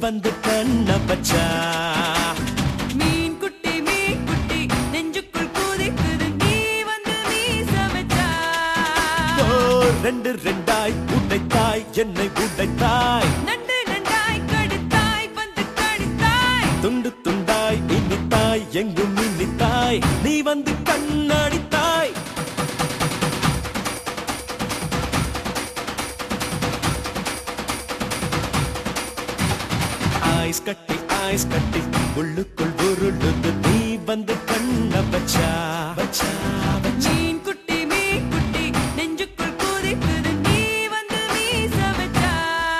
வந்து கண்ண பச்சா மீன் குட்டி மீன் குட்டி நெஞ்சுக்குள் குதிக்குது நீ வந்து நீ சமைச்சா ஓ ரெண்டு ரெண்டாய் உடைத்தாய் என்னை உடைத்தாய் நண்டு நண்டாய் கடுத்தாய் வந்து கடித்தாய் துண்டு துண்டாய் இனித்தாய் எங்கும் இனித்தாய் நீ வந்து கண்ணடித்தாய் ஐஸ் கட்டி ஐஸ் கட்டி உள்ளுக்குள் உருளுது நீ வந்து கண்ண பச்சா பச்சா பச்சா மீன் குட்டி மீன் குட்டி நெஞ்சுக்குள் குதிக்குது நீ வந்து நீ சமைச்சா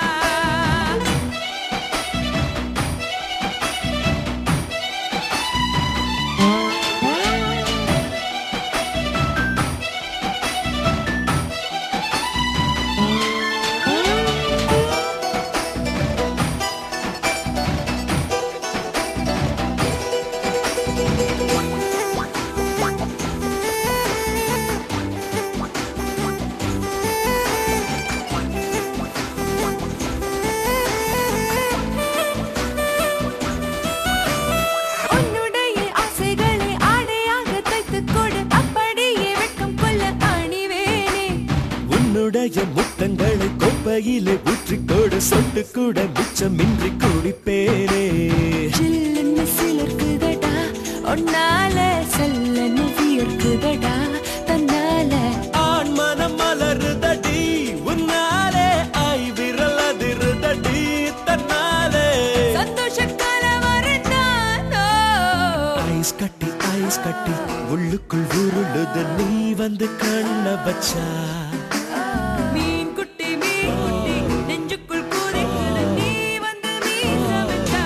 உன்னுடைய ஆசைகளை ஆடையாக தைத்துக் கொடு அப்படியே வெட்கம் கொள்ள அணிவேனே உன்னுடைய முத்தங்களை கொப்பையிலே ஊற்றிக்கொடு சொட்டு கூட மிச்சமின்றி குடிப்பேனே சில்லுன்னு சிலிர்க்குதடா உன்னால சல்லன்னு வியர்க்குதடா தன்னால ஆண் மனம் மலருதடி உன்னாலே ஐ விரல் அதிருதடி தன்னாலே சந்தோஷ கலவரம் நானோ ஐஸ் கட்டி ஐஸ் கட்டி உள்ளுக்குள் உருளுது நீ வந்து கண்ண வச்சா மீன் குட்டி மீன் குட்டி நெஞ்சுக்குள் குதிக்குது நீ வந்து நீ சமைச்சா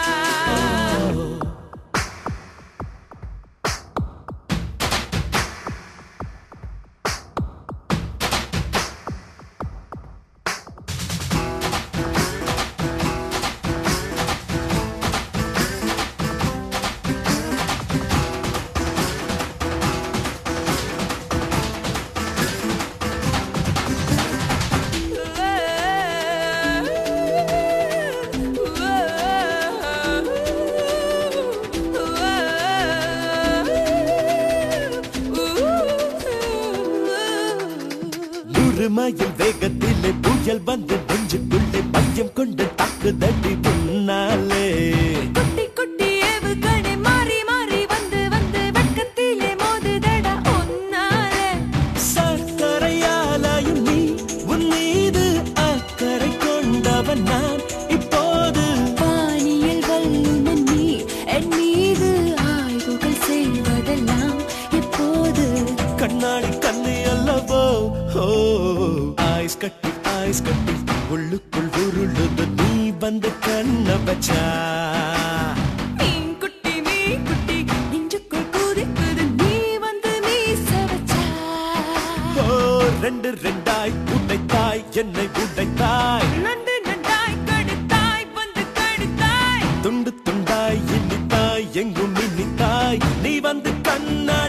நூறு மைல் வேகத்திலே புயல் வந்து நெஞ்சுக்குள்ளே பையம் கொண்டு தாக்குதடி முன்னாலே குட்டி குட்டி ஏவுகணை மாறி மாறி வந்து வந்து வெட்கத்திலே மோதுதடா உன்னாலே சர்க்கரையாலாயும் நீ உன் மீது அக்கறை கொண்டவன் நான் இப்போது வானியல் வல்லுநன் நீ என் மீது ஆய்வுகள் செய்வதெல்லாம் எப்போது கண்ணாடி கண்ணி அல்லவோ ஓ ஐஸ் கட்டி ஐஸ் கட்டி உள்ளுக்குள் உருளுது நீ வந்து கண்ண வச்சா மீன் குட்டி மீன் குட்டி நெஞ்சுக்குள் குதிக்குது நீ வந்து நீ சவச்சா ஓ ரெண்டு ரெண்டாய் உடைத்தாய் என்னை உடைத்தாய் நண்டு நண்டாய் கடித்தாய் வந்து கடித்தாய் துண்டு துண்டாய் இனித்தாய் எங்கும் இனித்தாய் நீ வந்து கண்ணா